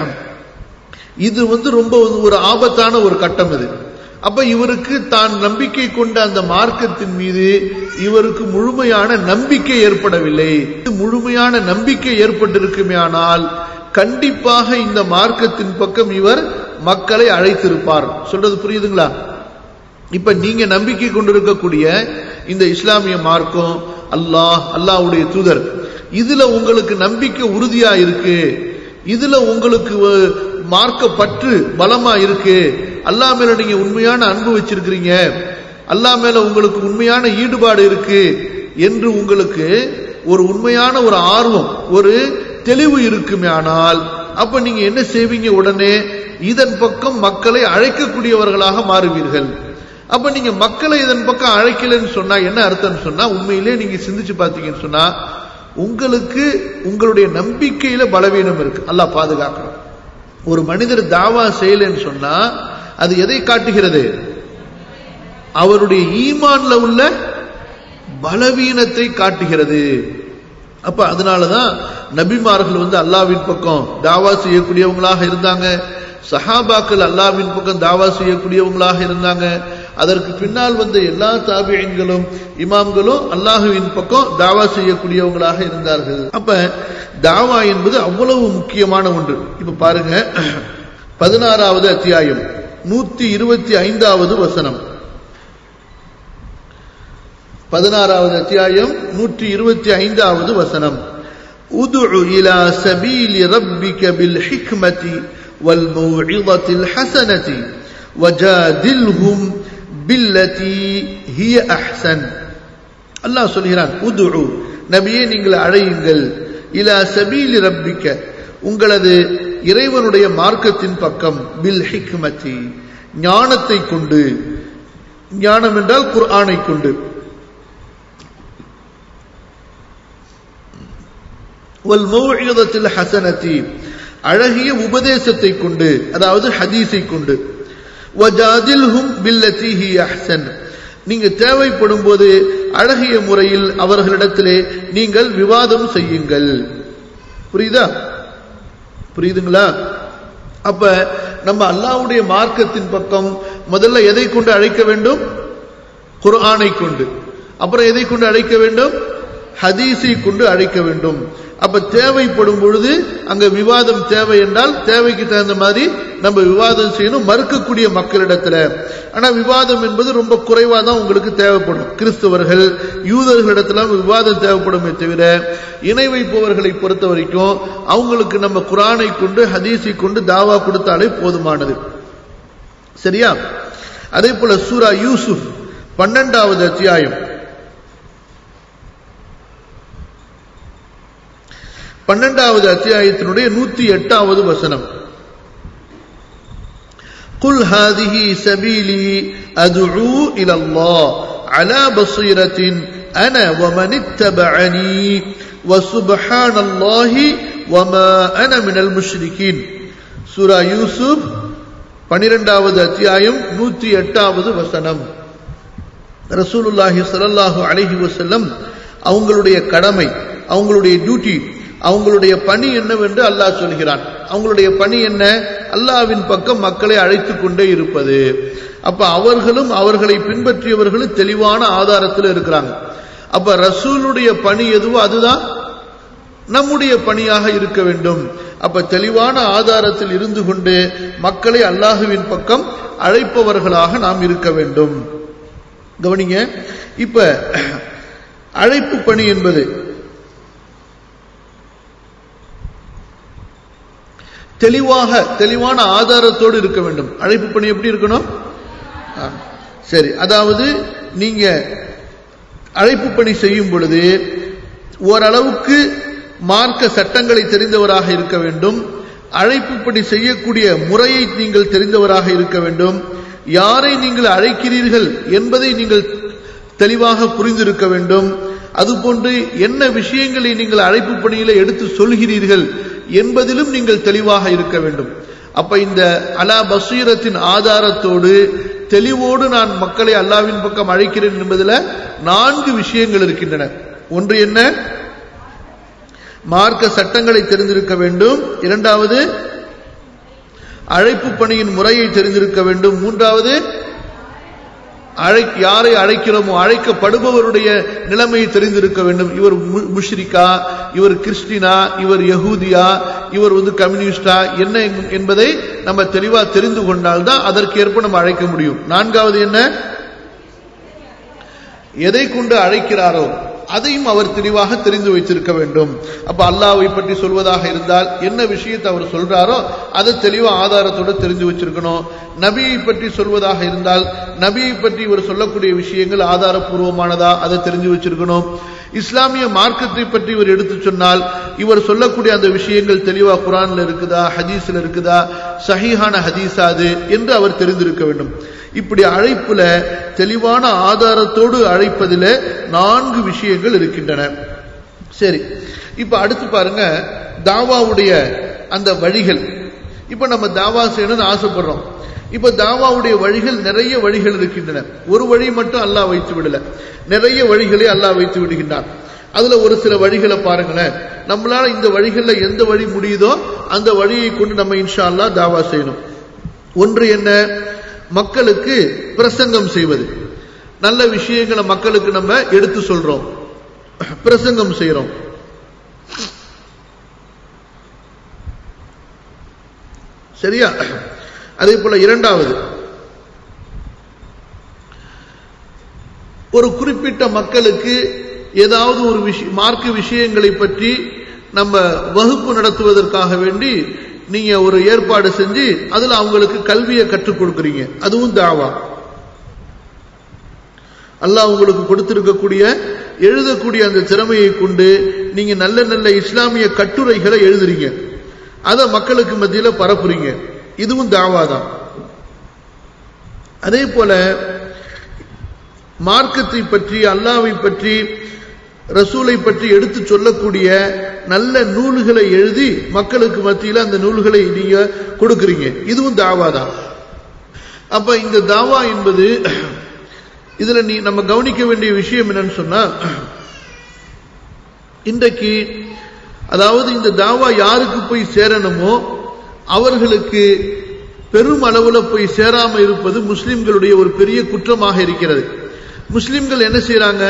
[SPEAKER 1] இது வந்து ரொம்ப ஒரு ஆபத்தான ஒரு கட்டம் இது அப்ப இவருக்கு தான் நம்பிக்கை கொண்ட அந்த மார்க்கத்தின் மீது இவருக்கு முழுமையான நம்பிக்கை ஏற்படவில்லை முழுமையான நம்பிக்கை ஏற்பட்டிருக்குமே ஆனால் கண்டிப்பாக இந்த மார்க்கத்தின் பக்கம் இவர் மக்களை அழைத்திருப்பார் சொல்றது புரியுதுங்களா இப்ப நீங்க நம்பிக்கை கொண்டிருக்கக்கூடிய இந்த இஸ்லாமிய மார்க்கம் அல்லாஹ் அல்லாஹ்வுடைய தூதர் இதுல உங்களுக்கு நம்பிக்கை உறுதியா இருக்கு இதுல உங்களுக்கு அஹ், மார்க்க பற்று பலமா இருக்கு அல்லாஹ் மேல நீங்க உண்மையான அன்பு வச்சிருக்கிறீங்க அல்லாஹ் மேல உங்களுக்கு உண்மையான ஈடுபாடு இருக்கு என்று உங்களுக்கு ஒரு உண்மையான ஒரு ஆர்வம் ஒரு தெளிவு இருக்குமே ஆனால் அப்ப நீங்க என்ன செய்வீங்க உடனே இதன் பக்கம் மக்களை அழைக்கக்கூடியவர்களாக மாறுவீர்கள் அப்ப நீங்க மக்களை இதன் பக்கம் அழைக்கலன்னு சொன்னா என்ன அர்த்தம்னு சொன்னா உண்மையிலே நீங்க சிந்திச்சு பார்த்தீங்கன்னு சொன்னா உங்களுக்கு உங்களுடைய நம்பிக்கையில பலவீனம் இருக்கு அல்லாஹ் பாதுகாக்கணும் ஒரு மனிதர் தாவா செய்யலன்னு சொன்னா அது எதை காட்டுகிறது அவருடைய ஈமான்ல உள்ள பலவீனத்தை காட்டுகிறது அப்ப அதனாலதான் நபிமார்கள் வந்து அல்லாவின் பக்கம் தாவா செய்யக்கூடியவங்களாக இருந்தாங்க சஹாபாக்கள் அல்லாவின் பக்கம் தாவா செய்யக்கூடியவங்களாக இருந்தாங்க அதற்கு பின்னால் வந்த எல்லா தாபியன்களும் இமாம்களும் அல்லாஹுவின் பக்கம் தாவா செய்யக்கூடியவங்களாக இருந்தார்கள் அப்ப தாவா என்பது அவ்வளவு முக்கியமான ஒன்று இப்ப பாருங்க பதினாறாவது அத்தியாயம் நூத்தி இருபத்தி ஐந்தாவது வசனம் பதினாறாவது அத்தியாயம் நூற்றி இருபத்தி ஐந்தாவது வசனம் உதுஉ இலா சபீலி ரப்பிக பில் ஹிக்மதி வல் மௌஇதத்தில் ஹசனதி வஜாதில்ஹும் பில்லதி ஹிய அஹ்சன் அல்லாஹ் சொல்கிறான் உதுஉ நபியே நீங்கள் அழையுங்கள் இலா சபீலி ரப்பிக்க உங்களது இறைவனுடைய மார்க்கத்தின் பக்கம் பில் ஹிக்மதி ஞானத்தை கொண்டு ஞானம் என்றால் குர்ஆனை கொண்டு வல் மௌஇதத்தில் ஹசனதி அழகிய உபதேசத்தை கொண்டு அதாவது ஹதீஸை கொண்டு வஜாதில்ஹும் பில்லதி ஹி அஹ்சன் நீங்க தேவைப்படும் போது அழகிய முறையில் அவர்களிடத்திலே நீங்கள் விவாதம் செய்யுங்கள் புரியுதா புரியுதுங்களா அப்ப நம்ம அல்லாவுடைய மார்க்கத்தின் பக்கம் முதல்ல எதை கொண்டு அழைக்க வேண்டும் குர்ஆனை கொண்டு அப்புறம் எதை கொண்டு அழைக்க வேண்டும் ஹதீஸை கொண்டு அழைக்க வேண்டும் அப்ப தேவைப்படும் பொழுது அங்க விவாதம் தேவை என்றால் தேவைக்கு தகுந்த மாதிரி நம்ம விவாதம் செய்யணும் மறுக்கக்கூடிய மக்களிடத்துல ஆனா விவாதம் என்பது ரொம்ப குறைவா தான் உங்களுக்கு தேவைப்படும் கிறிஸ்தவர்கள் யூதர்களிடத்துல விவாதம் தேவைப்படுமே தவிர இணை வைப்பவர்களை பொறுத்த வரைக்கும் அவங்களுக்கு நம்ம குரானை கொண்டு ஹதீஸை கொண்டு தாவா கொடுத்தாலே போதுமானது சரியா அதே போல சூரா யூசுப் பன்னெண்டாவது அத்தியாயம் பன்னெண்டாவது அத்தியாயத்தினுடைய நூத்தி எட்டாவது வசனம் قل هذه سبيلي أدعو إلى الله على بصيرة أنا ومن اتبعني وسبحان الله وما أنا من المشركين سورة يوسف பனிரெண்டாவது அத்தியாயம் நூத்தி எட்டாவது வசனம் ரசூலுல்லாஹி ஸல்லல்லாஹு அலைஹி வஸல்லம் அவங்களுடைய கடமை அவங்களுடைய டியூட்டி அவங்களுடைய பணி என்னவென்று அல்லாஹ் சொல்கிறான் அவங்களுடைய பணி என்ன அல்லாவின் பக்கம் மக்களை அழைத்து கொண்டே இருப்பது அப்ப அவர்களும் அவர்களை பின்பற்றியவர்களும் தெளிவான ஆதாரத்தில் இருக்கிறாங்க அப்ப ரசூலுடைய பணி எதுவோ அதுதான் நம்முடைய பணியாக இருக்க வேண்டும் அப்ப தெளிவான ஆதாரத்தில் இருந்து கொண்டு மக்களை அல்லாஹுவின் பக்கம் அழைப்பவர்களாக நாம் இருக்க வேண்டும் கவனிங்க இப்ப அழைப்பு பணி என்பது தெளிவாக தெளிவான ஆதாரத்தோடு இருக்க வேண்டும் அழைப்பு பணி எப்படி இருக்கணும் சரி அதாவது நீங்க அழைப்பு பணி செய்யும் பொழுது ஓரளவுக்கு மார்க்க சட்டங்களை தெரிந்தவராக இருக்க வேண்டும் அழைப்பு பணி செய்யக்கூடிய முறையை நீங்கள் தெரிந்தவராக இருக்க வேண்டும் யாரை நீங்கள் அழைக்கிறீர்கள் என்பதை நீங்கள் தெளிவாக புரிந்திருக்க வேண்டும் அதுபோன்று என்ன விஷயங்களை நீங்கள் அழைப்பு பணியில எடுத்து சொல்கிறீர்கள் என்பதிலும் நீங்கள் தெளிவாக இருக்க வேண்டும் அப்ப இந்த அலா பசீரத்தின் ஆதாரத்தோடு தெளிவோடு நான் மக்களை அல்லாவின் பக்கம் அழைக்கிறேன் என்பதில் நான்கு விஷயங்கள் இருக்கின்றன ஒன்று என்ன மார்க்க சட்டங்களை தெரிந்திருக்க வேண்டும் இரண்டாவது அழைப்பு பணியின் முறையை தெரிந்திருக்க வேண்டும் மூன்றாவது அழை யாரை அழைக்கிறோமோ அழைக்கப்படுபவருடைய நிலைமையை தெரிந்திருக்க வேண்டும் இவர் முஷ்ரிகா இவர் கிறிஸ்டினா இவர் யகூதியா இவர் வந்து கம்யூனிஸ்டா என்ன என்பதை நம்ம தெளிவா தெரிந்து கொண்டால்தான் அதற்கு ஏற்ப நம்ம அழைக்க முடியும் நான்காவது என்ன எதை கொண்டு அழைக்கிறாரோ அதையும் அவர் தெளிவாக தெரிந்து வைத்திருக்க வேண்டும் அப்ப அல்லாவை பற்றி சொல்வதாக இருந்தால் என்ன விஷயத்தை அவர் சொல்றாரோ அதை தெளிவா ஆதாரத்தோட தெரிஞ்சு வச்சிருக்கணும் நபியை பற்றி சொல்வதாக இருந்தால் நபியை பற்றி இவர் சொல்லக்கூடிய விஷயங்கள் ஆதாரபூர்வமானதா அதை தெரிஞ்சு வச்சிருக்கணும் இஸ்லாமிய மார்க்கத்தை பற்றி இவர் எடுத்து சொன்னால் இவர் சொல்லக்கூடிய அந்த விஷயங்கள் தெளிவா குரான்ல இருக்குதா ஹதீஸ்ல இருக்குதா சஹீஹான ஹதீஸா அது என்று அவர் தெரிந்திருக்க வேண்டும் இப்படி அழைப்புல தெளிவான ஆதாரத்தோடு அழைப்பதில் நான்கு விஷயங்கள் இருக்கின்றன சரி இப்ப அடுத்து பாருங்க தாவாவுடைய அந்த வழிகள் இப்ப நம்ம தாவா செய்யணும்னு ஆசைப்படுறோம் இப்ப தாவாவுடைய வழிகள் நிறைய வழிகள் இருக்கின்றன ஒரு வழி மட்டும் அல்லாஹ் வைத்து விடல நிறைய வழிகளை அல்லாஹ் வைத்து விடுகின்றான் அதுல ஒரு சில வழிகளை பாருங்களேன் நம்மளால இந்த வழிகள்ல எந்த வழி முடியுதோ அந்த வழியை கொண்டு நம்ம இன்ஷா அல்லாஹ் தாவா செய்யணும் ஒன்று என்ன மக்களுக்கு பிரசங்கம் செய்வது நல்ல விஷயங்களை மக்களுக்கு நம்ம எடுத்து சொல்றோம் பிரசங்கம் செய்யறோம் சரியா அதே போல இரண்டாவது ஒரு குறிப்பிட்ட மக்களுக்கு ஏதாவது ஒரு விஷய மார்க்க விஷயங்களை பற்றி நம்ம வகுப்பு நடத்துவதற்காக வேண்டி நீங்க ஒரு ஏற்பாடு செஞ்சு அதுல அவங்களுக்கு கல்வியை கற்றுக் கொடுக்குறீங்க அதுவும் தாவா அல்லாஹ் உங்களுக்கு கொடுத்திருக்கக்கூடிய எழுதக்கூடிய அந்த திறமையை கொண்டு நீங்க நல்ல நல்ல இஸ்லாமிய கட்டுரைகளை எழுதுறீங்க அதை மக்களுக்கு மத்தியில பரப்புறீங்க இதுவும் தாவா தான் அதே போல மார்க்கத்தை பற்றி அல்லாவை பற்றி ரசூலை பற்றி எடுத்து சொல்லக்கூடிய நல்ல நூல்களை எழுதி மக்களுக்கு மத்தியில் அந்த நூல்களை நீங்க கொடுக்குறீங்க இதுவும் தாவா தான் அப்ப இந்த தாவா என்பது இதுல நீ நம்ம கவனிக்க வேண்டிய விஷயம் என்னன்னு சொன்னா இன்றைக்கு அதாவது இந்த தாவா யாருக்கு போய் சேரணுமோ அவர்களுக்கு பெரும் அளவுல போய் சேராம இருப்பது முஸ்லிம்களுடைய ஒரு பெரிய குற்றமாக இருக்கிறது முஸ்லிம்கள் என்ன செய்யறாங்க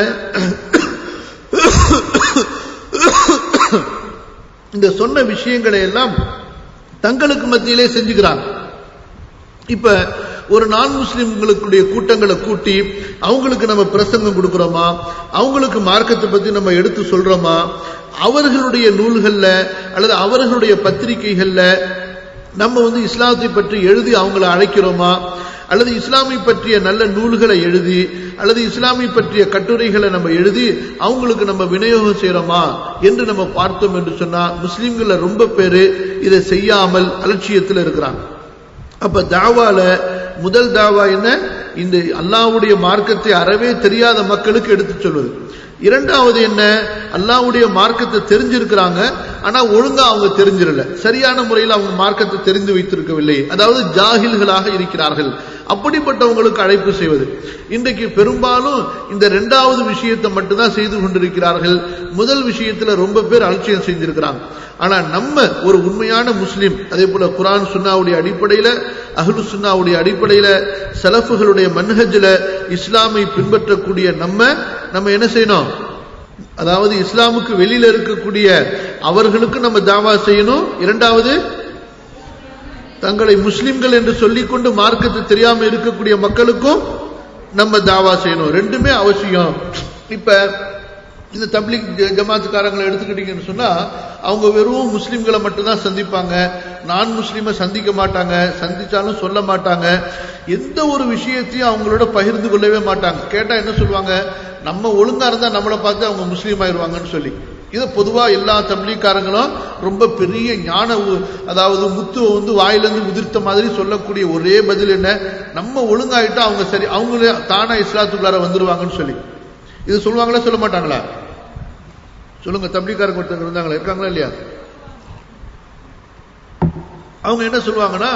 [SPEAKER 1] இந்த சொன்ன விஷயங்களை எல்லாம் தங்களுக்கு மத்தியிலே செஞ்சுக்கிறாங்க இப்ப ஒரு நான் முஸ்லிம்களுடைய கூட்டங்களை கூட்டி அவங்களுக்கு நம்ம பிரசங்கம் கொடுக்கிறோமா அவங்களுக்கு மார்க்கத்தை பத்தி நம்ம எடுத்து சொல்றோமா அவர்களுடைய நூல்கள்ல அல்லது அவர்களுடைய பத்திரிகைகள்ல நம்ம வந்து இஸ்லாத்தை பற்றி எழுதி அவங்கள அழைக்கிறோமா அல்லது இஸ்லாமை பற்றிய நல்ல நூல்களை எழுதி அல்லது இஸ்லாமை பற்றிய கட்டுரைகளை நம்ம எழுதி அவங்களுக்கு நம்ம விநியோகம் செய்யறோமா என்று நம்ம பார்த்தோம் என்று சொன்னா முஸ்லிம்கள ரொம்ப பேரு இதை செய்யாமல் அலட்சியத்தில் இருக்கிறாங்க அப்ப தாவால முதல் தாவா என்ன இந்த அல்லாவுடைய மார்க்கத்தை அறவே தெரியாத மக்களுக்கு எடுத்து சொல்வது இரண்டாவது என்ன அல்லாவுடைய மார்க்கத்தை தெரிஞ்சிருக்கிறாங்க ஆனா ஒழுங்கா அவங்க தெரிஞ்சிடல சரியான முறையில் அவங்க மார்க்கத்தை தெரிந்து வைத்திருக்கவில்லை அதாவது ஜாகில்களாக இருக்கிறார்கள் அப்படிப்பட்டவங்களுக்கு அழைப்பு செய்வது இன்றைக்கு பெரும்பாலும் இந்த ரெண்டாவது விஷயத்தை மட்டும்தான் செய்து கொண்டிருக்கிறார்கள் முதல் விஷயத்துல ரொம்ப பேர் அலட்சியம் செஞ்சிருக்கிறாங்க ஆனா நம்ம ஒரு உண்மையான முஸ்லிம் அதே போல குரான் சுன்னாவுடைய அடிப்படையில அஹ்லு சுன்னாவுடைய அடிப்படையில செலஃபுகளுடைய மன்ஹஜ்ல இஸ்லாமை பின்பற்றக்கூடிய நம்ம நம்ம என்ன செய்யணும் அதாவது இஸ்லாமுக்கு வெளியில இருக்கக்கூடிய அவர்களுக்கு நம்ம தாவா செய்யணும் இரண்டாவது தங்களை முஸ்லிம்கள் என்று சொல்லிக்கொண்டு மார்க்கத்தை தெரியாம இருக்கக்கூடிய மக்களுக்கும் நம்ம தாவா செய்யணும் ரெண்டுமே அவசியம் இப்ப இந்த தப்லிக் ஜமாத்துக்காரங்களை எடுத்துக்கிட்டீங்கன்னு சொன்னா அவங்க வெறும் முஸ்லிம்களை மட்டும்தான் சந்திப்பாங்க நான் முஸ்லீமை சந்திக்க மாட்டாங்க சந்திச்சாலும் சொல்ல மாட்டாங்க எந்த ஒரு விஷயத்தையும் அவங்களோட பகிர்ந்து கொள்ளவே மாட்டாங்க கேட்டா என்ன சொல்லுவாங்க நம்ம ஒழுங்கா இருந்தா நம்மளை பார்த்து அவங்க முஸ்லீம் ஆயிடுவாங்கன்னு சொல்லி இது பொதுவா எல்லா தப்லீக்காரங்களும் ரொம்ப பெரிய ஞான அதாவது முத்துவை வந்து வாயிலிருந்து உதிர்த்த மாதிரி சொல்லக்கூடிய ஒரே பதில் என்ன நம்ம ஒழுங்காயிட்டா அவங்க சரி அவங்களே தானா இஸ்லாத்துக்குள்ளார வந்துருவாங்கன்னு சொல்லி இது சொல்லுவாங்களா சொல்ல மாட்டாங்களா சொல்லுங்க தப்லீக்காரங்க ஒருத்தங்க இருந்தாங்களா இருக்காங்களா இல்லையா அவங்க என்ன சொல்லுவாங்கன்னா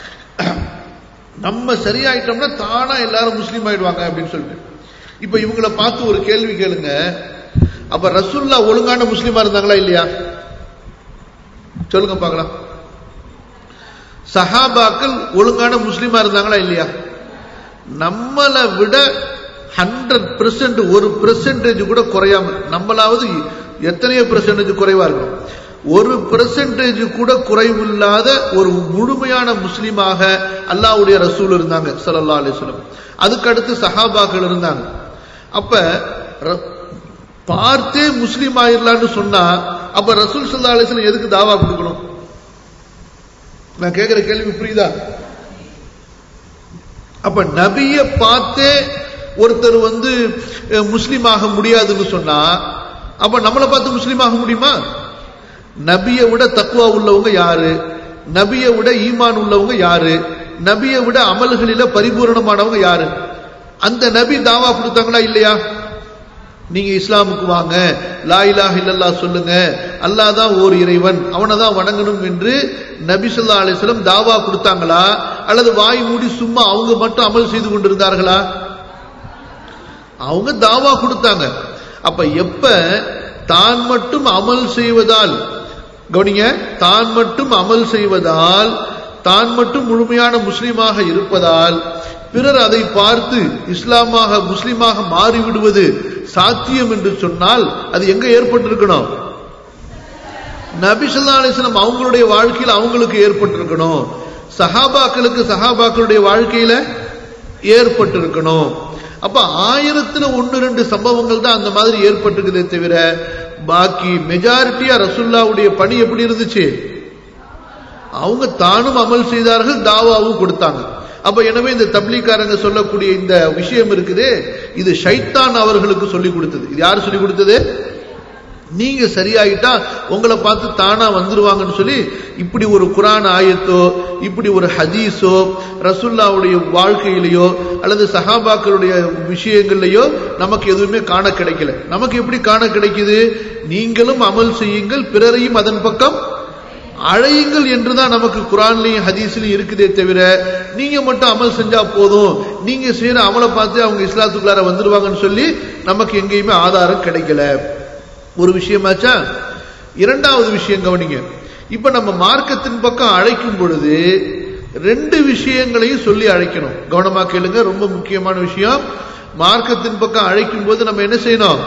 [SPEAKER 1] நம்ம சரியாயிட்டோம்னா தானா எல்லாரும் முஸ்லீம் ஆயிடுவாங்க அப்படின்னு சொல்லிட்டு இப்ப இவங்களை பார்த்து ஒரு கேள்வி கேளுங்க அப்ப ரசுல்லா ஒழுங்கான முஸ்லீமா இருந்தாங்களா இல்லையா சொல்லுங்க பார்க்கலாம் சஹாபாக்கள் ஒழுங்கான முஸ்லீமா இருந்தாங்களா இல்லையா நம்மளை விட ஹண்ட்ரட் பெர்சன்ட் ஒரு பெர்சன்டேஜ் கூட குறையாம நம்மளாவது எத்தனையோ பெர்சன்டேஜ் குறைவா இருக்கும் ஒரு பெர்சன்டேஜ் கூட குறைவில்லாத ஒரு முழுமையான முஸ்லீமாக அல்லாவுடைய ரசூல் இருந்தாங்க சல்லா அலிஸ்லம் அதுக்கு அடுத்து சஹாபாக்கள் இருந்தாங்க அப்ப பார்த்தே முஸ்லீம் ஆயிரலான்னு சொன்னா அப்ப ரசூல் சல்லா அலிஸ்லாம் எதுக்கு தாவா கொடுக்கணும் நான் கேட்கிற கேள்வி புரியுதா அப்ப நபிய பார்த்தே ஒருத்தர் வந்து முஸ்லீம் ஆக முடியாதுன்னு சொன்னா அப்ப நம்மளை பார்த்து முஸ்லீம் ஆக முடியுமா நபியை விட தக்குவா உள்ளவங்க யாரு நபியை விட ஈமான் உள்ளவங்க யாரு நபியை விட அமல்களில பரிபூரணமானவங்க யாரு அந்த நபி தாவா கொடுத்தாங்களா இல்லையா நீங்க இஸ்லாமுக்கு வாங்க லா இலாஹ இல்லல்லா சொல்லுங்க அல்லாஹ் தான் ஓர் இறைவன் அவனை தான் வணங்கணும் என்று நபி சொல்லா அலிஸ்லம் தாவா கொடுத்தாங்களா அல்லது வாய் மூடி சும்மா அவங்க மட்டும் அமல் செய்து கொண்டிருந்தார்களா அவங்க தாவா கொடுத்தாங்க அப்ப எப்ப தான் மட்டும் அமல் செய்வதால் கவனிங்க தான் மட்டும் அமல் செய்வதால் தான் மட்டும் முழுமையான முஸ்லீமாக இருப்பதால் பிறர் அதை பார்த்து இஸ்லாமாக முஸ்லீமாக மாறிவிடுவது சாத்தியம் என்று சொன்னால் அது எங்க ஏற்பட்டிருக்கணும் நபிசல்லா அலிஸ்லாம் அவங்களுடைய வாழ்க்கையில் அவங்களுக்கு ஏற்பட்டிருக்கணும் சஹாபாக்களுக்கு சஹாபாக்களுடைய வாழ்க்கையில ஏற்பட்டிருக்கணும் அப்ப ஆயிரத்துல ஒன்னு ரெண்டு சம்பவங்கள் தான் அந்த மாதிரி ஏற்பட்டிருக்குதே தவிர பாக்கி மெஜாரிட்டியா ரசுல்லாவுடைய பணி எப்படி இருந்துச்சு அவங்க தானும் அமல் செய்தார்கள் தாவாவும் கொடுத்தாங்க அப்ப எனவே இந்த தப்லீக்காரங்க சொல்லக்கூடிய இந்த விஷயம் இருக்குது இது ஷைத்தான் அவர்களுக்கு சொல்லி கொடுத்தது இது யாரு சொல்லி கொடுத்தது நீங்க சரியாயிட்டா உங்களை பார்த்து தானா வந்துருவாங்கன்னு சொல்லி இப்படி ஒரு குரான் ஆயத்தோ இப்படி ஒரு ஹதீஸோ ரசுல்லாவுடைய வாழ்க்கையிலையோ அல்லது சஹாபாக்களுடைய விஷயங்கள்லையோ நமக்கு எதுவுமே காண கிடைக்கல நமக்கு எப்படி காண கிடைக்குது நீங்களும் அமல் செய்யுங்கள் பிறரையும் அதன் பக்கம் அழையுங்கள் என்றுதான் நமக்கு குரான்லயும் ஹதீஸ்லயும் இருக்குதே தவிர நீங்க மட்டும் அமல் செஞ்சா போதும் நீங்க செய்யற அமலை பார்த்து அவங்க இஸ்லாத்துக்குள்ளார வந்துருவாங்கன்னு சொல்லி நமக்கு எங்கேயுமே ஆதாரம் கிடைக்கல ஒரு விஷயமாச்சா இரண்டாவது விஷயம் கவனிங்க இப்ப நம்ம மார்க்கத்தின் பக்கம் அழைக்கும் பொழுது ரெண்டு விஷயங்களையும் சொல்லி அழைக்கணும் கவனமா கேளுங்க ரொம்ப முக்கியமான விஷயம் மார்க்கத்தின் பக்கம் அழைக்கும் போது நம்ம என்ன செய்யணும்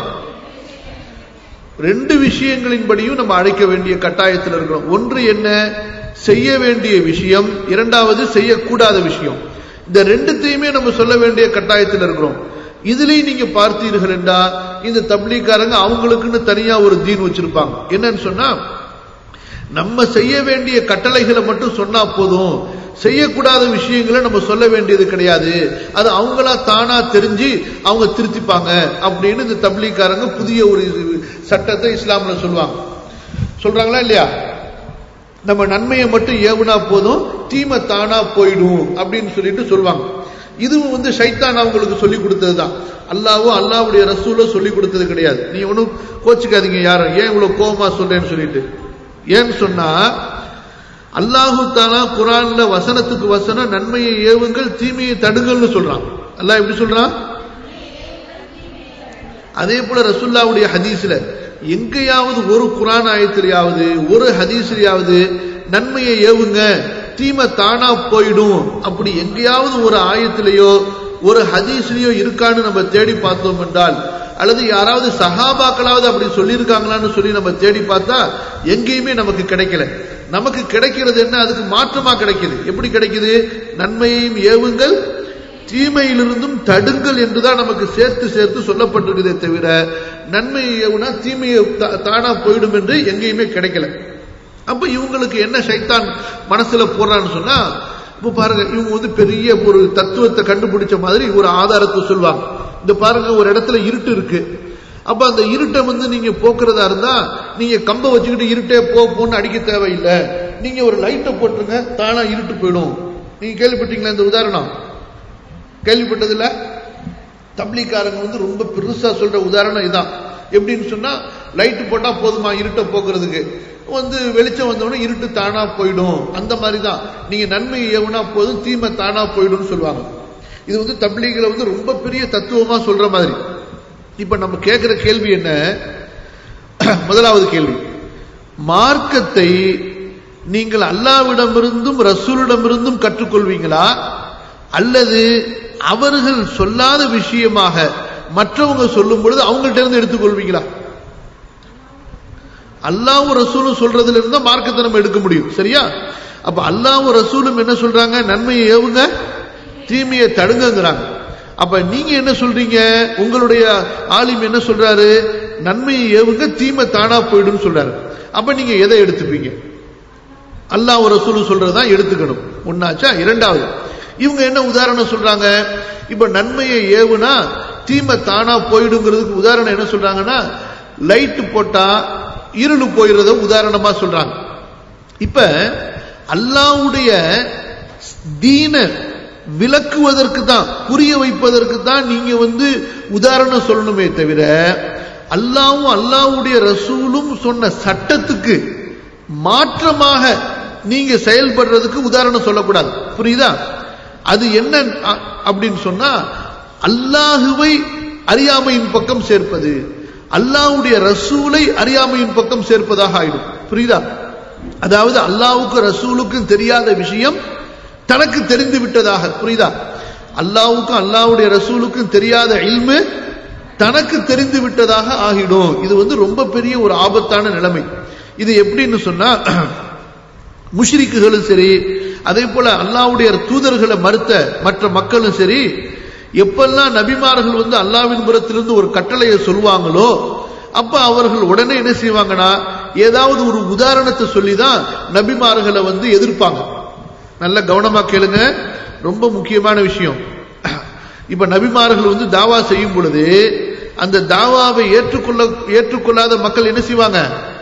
[SPEAKER 1] ரெண்டு விஷயங்களின்படியும் நம்ம அழைக்க வேண்டிய கட்டாயத்தில் இருக்கிறோம் ஒன்று என்ன செய்ய வேண்டிய விஷயம் இரண்டாவது செய்யக்கூடாத விஷயம் இந்த ரெண்டுத்தையுமே நம்ம சொல்ல வேண்டிய கட்டாயத்தில் இருக்கிறோம் இதுலயும் நீங்க பார்த்தீர்கள் என்றா இந்த தப்லீக்காரங்க அவங்களுக்குன்னு தனியா ஒரு தீன் வச்சிருப்பாங்க என்னன்னு சொன்னா நம்ம செய்ய வேண்டிய கட்டளைகளை மட்டும் சொன்னா போதும் செய்யக்கூடாத விஷயங்களை நம்ம சொல்ல வேண்டியது கிடையாது அது அவங்களா தானா தெரிஞ்சு அவங்க திருத்திப்பாங்க அப்படின்னு இந்த தப்லீக்காரங்க புதிய ஒரு சட்டத்தை இஸ்லாம்ல சொல்லுவாங்க சொல்றாங்களா இல்லையா நம்ம நன்மையை மட்டும் ஏவுனா போதும் தீமை தானா போயிடும் அப்படின்னு சொல்லிட்டு சொல்லுவாங்க இதுவும் வந்து ஷைத்தான் அவங்களுக்கு சொல்லி கொடுத்தது தான் அல்லாவோ அல்லாவுடைய ரசூலோ சொல்லி கொடுத்தது கிடையாது நீ ஒன்றும் கோச்சிக்காதீங்க யாரும் ஏன் இவ்வளவு கோபமா சொல்றேன்னு சொல்லிட்டு ஏன்னு சொன்னா அல்லாஹு தாலா குரான்ல வசனத்துக்கு வசனம் நன்மையை ஏவுங்கள் தீமையை தடுங்கள்னு சொல்றான் அல்லாஹ் எப்படி சொல்றான் அதே போல ரசுல்லாவுடைய ஹதீஸ்ல எங்கேயாவது ஒரு குரான் ஆயத்திலேயாவது ஒரு ஹதீஸ்லயாவது நன்மையை ஏவுங்க தீமை தானா போயிடும் அப்படி எங்கேயாவது ஒரு ஆயத்திலேயோ ஒரு ஹதீஸ்லயோ இருக்கான்னு நம்ம தேடி பார்த்தோம் என்றால் அல்லது யாராவது சஹாபாக்களாவது அப்படி சொல்லியிருக்காங்களான்னு சொல்லி நம்ம தேடி பார்த்தா எங்கேயுமே நமக்கு கிடைக்கல நமக்கு கிடைக்கிறது என்ன அதுக்கு மாற்றமா கிடைக்குது எப்படி கிடைக்குது நன்மையையும் ஏவுங்கள் தீமையிலிருந்தும் தடுங்கள் என்றுதான் நமக்கு சேர்த்து சேர்த்து சொல்லப்பட்டிருக்குதே தவிர நன்மையை ஏவுனா தீமையை தானா போயிடும் என்று எங்கேயுமே கிடைக்கல அப்ப இவங்களுக்கு என்ன சைத்தான் மனசுல போடுறான்னு சொன்னா இப்ப பாருங்க இவங்க வந்து பெரிய ஒரு தத்துவத்தை கண்டுபிடிச்ச மாதிரி ஒரு ஆதாரத்தை சொல்லுவாங்க இந்த பாருங்க ஒரு இடத்துல இருட்டு இருக்கு அப்ப அந்த இருட்டை வந்து நீங்க போக்குறதா இருந்தா நீங்க கம்ப வச்சுக்கிட்டு இருட்டே போ போன்னு அடிக்க தேவையில்லை நீங்க ஒரு லைட்டை போட்டுருங்க தானா இருட்டு போயிடும் நீங்க கேள்விப்பட்டீங்களா இந்த உதாரணம் கேள்விப்பட்டதில்ல தப்ளிக்காரங்க வந்து ரொம்ப பெருசா சொல்ற உதாரணம் இதான் எப்படின்னு சொன்னா லைட்டு போட்டா போதுமா இருட்டை போக்குறதுக்கு வந்து வெளிச்சம் வந்தோடனே இருட்டு தானா போயிடும் அந்த மாதிரி தான் நீங்க நன்மை ஏவுனா போதும் தீமை தானா போயிடும்னு சொல்லுவாங்க இது வந்து தப்லீகளை வந்து ரொம்ப பெரிய தத்துவமா சொல்ற மாதிரி இப்ப நம்ம கேட்கிற கேள்வி என்ன முதலாவது கேள்வி மார்க்கத்தை நீங்கள் அல்லாவிடமிருந்தும் ரசூலிடமிருந்தும் கற்றுக்கொள்வீங்களா அல்லது அவர்கள் சொல்லாத விஷயமாக மற்றவங்க சொல்லும் பொழுது அவங்கள்ட்ட இருந்து எடுத்துக்கொள்வீங்களா அல்லாவும் ரசூலும் சொல்றதுல இருந்தா மார்க்கத்தை நம்ம எடுக்க முடியும் சரியா அப்ப அல்லாவும் ரசூலும் என்ன சொல்றாங்க நன்மையை ஏவுங்க தீமையை தடுங்கிறாங்க அப்ப நீங்க என்ன சொல்றீங்க உங்களுடைய ஆலிம் என்ன சொல்றாரு நன்மையை ஏவுங்க தீமை தானா போயிடும் சொல்றாரு அப்ப நீங்க எதை எடுத்துப்பீங்க அல்லாஹ் ரசூல் சொல்றதுதான் எடுத்துக்கணும் ஒன்னாச்சா இரண்டாவது இவங்க என்ன உதாரணம் சொல்றாங்க இப்ப நன்மையை ஏவுனா தீமை தானா போயிடுங்கிறதுக்கு உதாரணம் என்ன சொல்றாங்கன்னா லைட் போட்டா இருளு போயிடுறத உதாரணமா சொல்றாங்க இப்ப அல்லாவுடைய தீன விளக்குவதற்கு தான் புரிய வைப்பதற்கு தான் நீங்க வந்து உதாரணம் சொல்லணுமே தவிர அல்லாவும் அல்லாவுடைய ரசூலும் சொன்ன சட்டத்துக்கு மாற்றமாக நீங்க செயல்படுறதுக்கு உதாரணம் சொல்லக்கூடாது புரியுதா அது என்ன அப்படின்னு சொன்னா அல்லாஹுவை அறியாமையின் பக்கம் சேர்ப்பது அல்லாவுடைய ரசூலை அறியாமையின் பக்கம் சேர்ப்பதாக ஆயிடும் புரியுதா அதாவது அல்லாவுக்கு ரசூலுக்கும் தெரியாத விஷயம் தனக்கு தெரிந்து விட்டதாக புரியுதா அல்லாவுக்கும் அல்லாவுடைய ரசூலுக்கும் தெரியாத இல்மு தனக்கு தெரிந்து விட்டதாக ஆகிடும் இது வந்து ரொம்ப பெரிய ஒரு ஆபத்தான நிலைமை இது எப்படின்னு சொன்னா முஷ்ரிக்குகளும் சரி அதே போல அல்லாவுடைய தூதர்களை மறுத்த மற்ற மக்களும் சரி எப்பெல்லாம் நபிமார்கள் வந்து அல்லாவின் புறத்திலிருந்து ஒரு கட்டளையை சொல்லுவாங்களோ அப்ப அவர்கள் உடனே என்ன செய்வாங்கன்னா ஏதாவது ஒரு உதாரணத்தை சொல்லி தான் நபிமார்களை வந்து எதிர்ப்பாங்க நல்ல கவனமா கேளுங்க ரொம்ப முக்கியமான விஷயம் இப்ப நபிமார்கள் வந்து தாவா செய்யும் பொழுது அந்த தாவாவை ஏற்றுக்கொள்ள ஏற்றுக்கொள்ளாத மக்கள் என்ன செய்வாங்க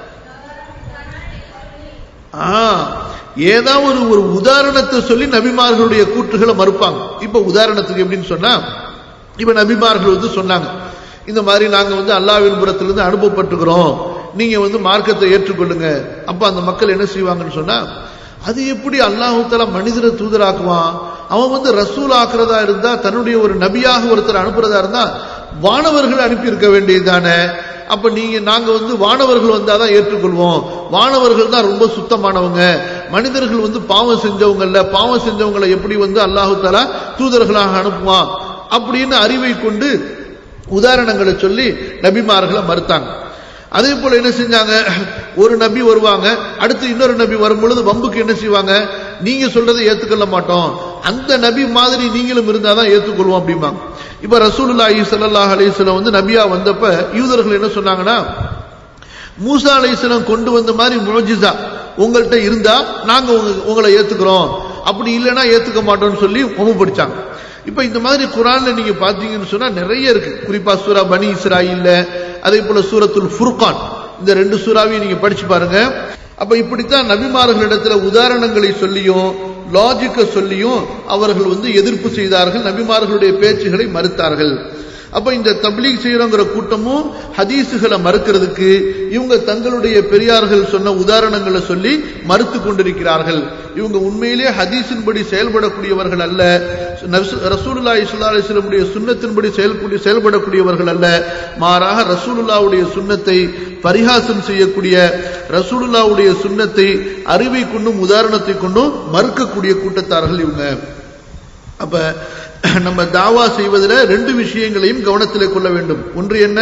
[SPEAKER 1] ஏதாவது ஒரு உதாரணத்தை சொல்லி நபிமார்களுடைய கூற்றுகளை மறுப்பாங்க இப்ப உதாரணத்துக்கு எப்படின்னு சொன்னா இப்ப நபிமார்கள் வந்து சொன்னாங்க இந்த மாதிரி நாங்க வந்து அல்லாவின் புறத்திலிருந்து அனுப்பப்பட்டுக்கிறோம் நீங்க வந்து மார்க்கத்தை ஏற்றுக்கொள்ளுங்க அப்ப அந்த மக்கள் என்ன செய்வாங்கன்னு சொன்னா அது எப்படி அல்லாஹூத்தலா மனிதரை தூதராக்குவான் அவன் வந்து ரசூல் ஆக்குறதா இருந்தா தன்னுடைய ஒரு நபியாக ஒருத்தர் அனுப்புறதா இருந்தா வானவர்கள் அனுப்பி இருக்க வேண்டியதுதானே அப்ப நீங்க நாங்க வந்து வானவர்கள் வந்தாதான் ஏற்றுக்கொள்வோம் வானவர்கள் தான் ரொம்ப சுத்தமானவங்க மனிதர்கள் வந்து பாவம் செஞ்சவங்க இல்ல பாவம் செஞ்சவங்களை எப்படி வந்து அல்லாஹு தாலா தூதர்களாக அனுப்புவான் அப்படின்னு அறிவை கொண்டு உதாரணங்களை சொல்லி நபிமார்களை மறுத்தாங்க அதே போல என்ன செஞ்சாங்க ஒரு நபி வருவாங்க அடுத்து இன்னொரு நபி வரும் பொழுது வம்புக்கு என்ன செய்வாங்க நீங்க சொல்றதை ஏத்துக்கொள்ள மாட்டோம் அந்த நபி மாதிரி நீங்களும் இருந்தாதான் ஏத்துக்கொள்வோம் அப்படிம்பாங்க இப்ப ரசூலுல்லாஹி ஸல்லல்லாஹு அலைஹி வஸல்லம் வந்து நபியா வந்தப்ப யூதர்கள் என்ன சொன்னாங்கன்னா மூசா அலைஹிஸ்ஸலாம் கொண்டு வந்த மாதிரி முஜிசா உங்கள்கிட்ட இருந்தா நாங்க உங்களை ஏத்துக்கிறோம் அப்படி இல்லைன்னா ஏத்துக்க மாட்டோம்னு சொல்லி படிச்சாங்க இப்ப இந்த மாதிரி குரான்ல நீங்க பாத்தீங்கன்னு சொன்னா நிறைய இருக்கு குறிப்பா சூரா பனி இஸ்ராயில்ல அதே போல சூரத்துல் ஃபுர்கான் இந்த ரெண்டு சூறாவையும் நீங்க படிச்சு பாருங்க அப்ப இப்படித்தான் நபிமார்களிடத்துல உதாரணங்களை சொல்லியும் லாஜிக்க சொல்லியும் அவர்கள் வந்து எதிர்ப்பு செய்தார்கள் நபிமார்களுடைய பேச்சுகளை மறுத்தார்கள் அப்ப இந்த தப்லீக் செய்யறோங்கிற கூட்டமும் ஹதீஸுகளை மறுக்கிறதுக்கு இவங்க தங்களுடைய பெரியார்கள் சொன்ன உதாரணங்களை சொல்லி மறுத்து கொண்டிருக்கிறார்கள் இவங்க உண்மையிலேயே ஹதீஸின்படி செயல்படக்கூடியவர்கள் அல்ல ரசூலுல்லா இஸ்லா அலிஸ்லமுடைய சுண்ணத்தின்படி செயல்படி செயல்படக்கூடியவர்கள் அல்ல மாறாக ரசூலுல்லாவுடைய சுண்ணத்தை பரிகாசம் செய்யக்கூடிய ரசூலுல்லாவுடைய சுண்ணத்தை அறிவை கொண்டும் உதாரணத்தை கொண்டும் மறுக்கக்கூடிய கூட்டத்தார்கள் இவங்க அப்ப நம்ம தாவா செய்வதில் ரெண்டு விஷயங்களையும் கவனத்தில் கொள்ள வேண்டும் ஒன்று என்ன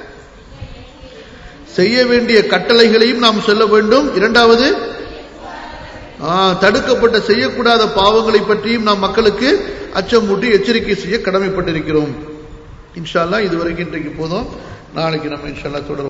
[SPEAKER 1] செய்ய வேண்டிய கட்டளைகளையும் நாம் சொல்ல வேண்டும் இரண்டாவது தடுக்கப்பட்ட செய்யக்கூடாத பாவங்களை பற்றியும் நாம் மக்களுக்கு அச்சமூட்டி எச்சரிக்கை செய்ய கடமைப்பட்டிருக்கிறோம் இன்ஷால்லா இதுவரைக்கும் இன்றைக்கு போதும் நாளைக்கு நம்ம இன்ஷால்லா தொடரும்